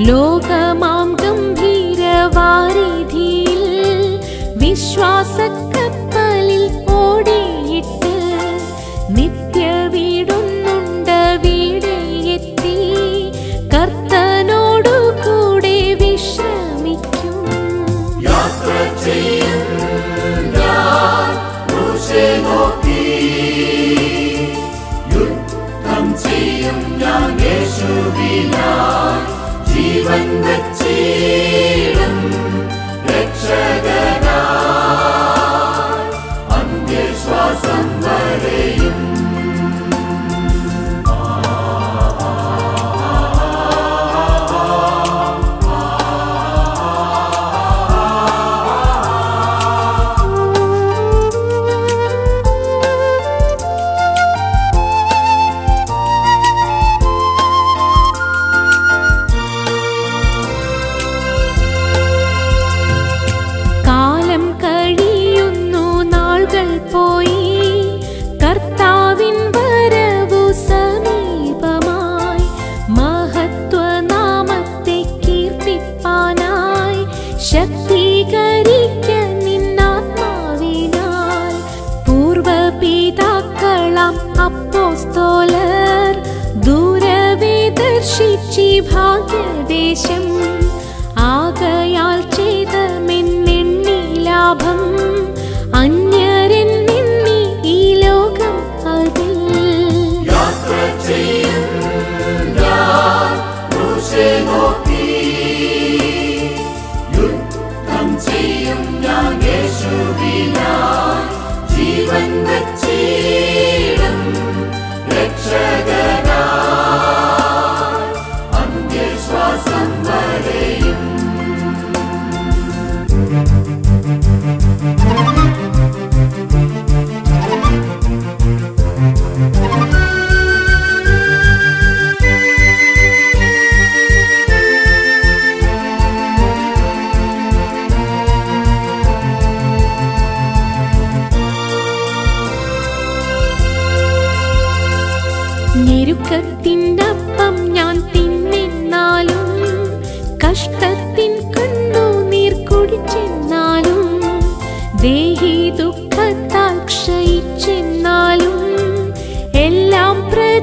ലോകമാം ഗംഭീരവാരിധിയിൽ വിശ്വാസക്കപ്പലിൽ ഓടിയിട്ട് നിത്യ വീടൊന്നുണ്ട് വീടെ എത്തി കർത്തനോടു കൂടെ വിശ്രമിക്കും യാത്ര ചെയ്യും ഞാൻ ക്രൂശെ നോക്കി യുദ്ധം ചെയ്യും ഞാൻ യേശുവിനായി ജീവൻ വച്ചിടും രക്ഷകനായി അന്ത്യശ്വാസം വരെയും കാലം കഴിയുന്നു നാളുകൾ പോയി കർത്താവിൻ വരവു സമീപമായി മഹത്വനാമത്തെ കീർത്തിപ്പാനായി ശക്തീകരിക്ക നിന്നാത്മാവിനാൽ പൂർവപിതാക്കളാം അപ്പോസ്തോലർ ദൂരവേ ദർശിച്ചി ഭാഗ്യദേശം ആകയാൽ ചെയ്തമെന്നെണ്ണി ലാഭം അന്യരെന്നെണ്ണി ഈ ലോകം അതിൽ യാത്ര ചെയ്യും ഞാൻ ക്രൂശെ നോക്കി യുദ്ധം ചെയ്യും ഞാൻ യേശുവിനായി ജീവൻ വച്ചിടും രക്ഷകനായി അന്ത്യശ്വാസം വരെയും ഞെരുക്കത്തിനപ്പം ഞാൻ തിന്നെന്നാലും കഷ്ടത്തിൻ കണ്ണുനീർ കുടിച്ചെന്നാലും ദേഹി ദുഃഖത്താൽ ക്ഷയിച്ചെന്നാലും എല്ലാം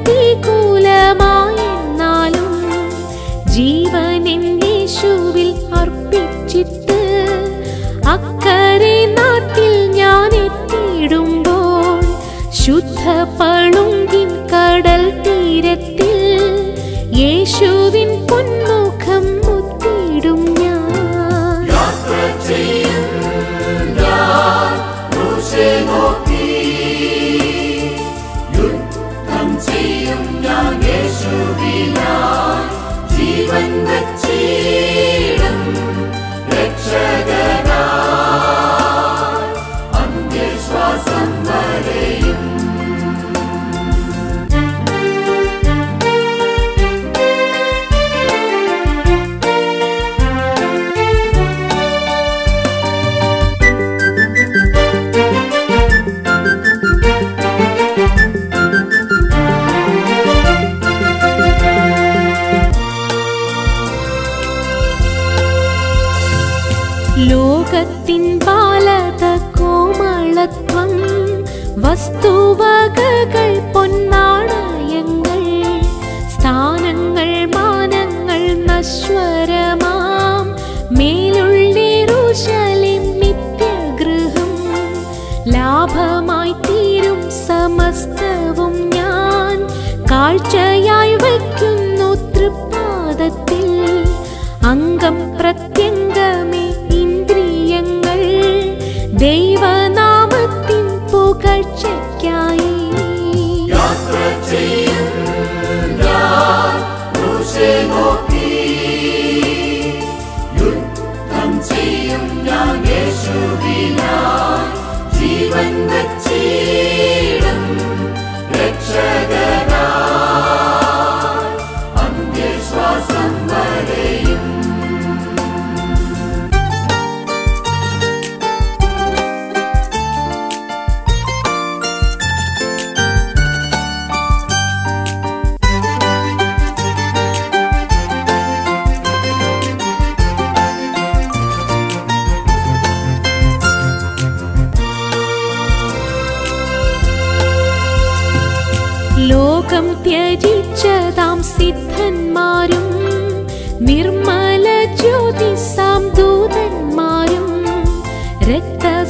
പ്രതികൂലമായെന്നാലും ജീവൻ യേശുവിൽ അർപ്പിച്ചിട്ട് അക്കരെ നാട്ടിൽ ഞാൻ എത്തിയിടുമ്പോൾ ശുദ്ധ പളുങ്കിൻ കടൽ തീരത്തിൽ യേശുവിൻ പൊന്മുഖം മുത്തിയിടും ഞാൻ യാത്ര ചെയ്യും ഞാൻ ക്രൂശെ നോക്കി യുദ്ധം ചെയ്യും ഞാൻ യേശുവിനായി ജീവൻ വച്ചിടും രക്ഷകനായി അന്ത്യശ്വാസം വരെയും ലോകത്തിൻ ബാലത കോമളത്വം വസ്തുവകകൾ പൊന്നാണയങ്ങൾ സ്ഥാനങ്ങൾ മാനങ്ങൾ നശ്വരമാം മേലുള്ളേറുശലിം നിത്യഗൃഹം ലാഭമായി തീരും സമസ്തവും ഞാൻ കാഴ്ചയായി വയ്ക്കുന്നു തൃപ്പാദത്തിൽ അംഗം പ്രത്യംഗമേ ഇന്ദ്രിയങ്ങൾ ദൈവനാമത്തിൻ പുകഴ്ചയ്ക്കായി യാത്ര ചെയ്യും ഞാൻ ക്രൂശെ നോക്കി യുദ്ധം ചെയ്യും ഞാൻ യേശുവിനായി ജീവൻ വച്ചിടും രക്ഷകനായി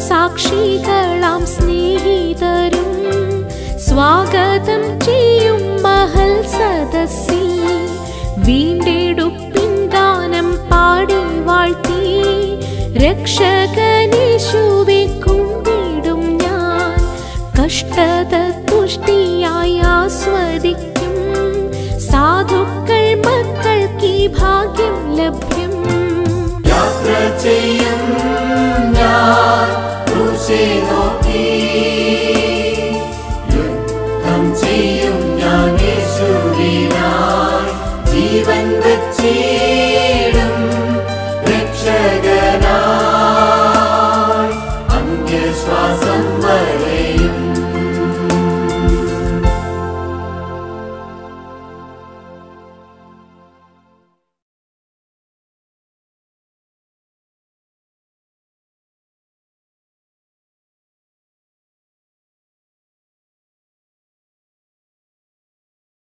സാക്ഷികളാം സ്നേഹിതരും സ്വാഗതം ചെയ്യും മഹൽ സദസ്സിൽ വീണ്ടെടുപ്പിൻ ഗാനം പാടി വാഴ്ത്തി രക്ഷകനേശുവെ കുമ്പിടും ഞാൻ കഷ്ടത തുഷ്ടിയായി ആസ്വദിക്കും സാധുക്കൾ മക്കൾക്ക് ഈ ഭാഗ്യം ലഭ്യം യാത്ര ചെയ്യും ഞാൻ ക്രൂശെ നോക്കി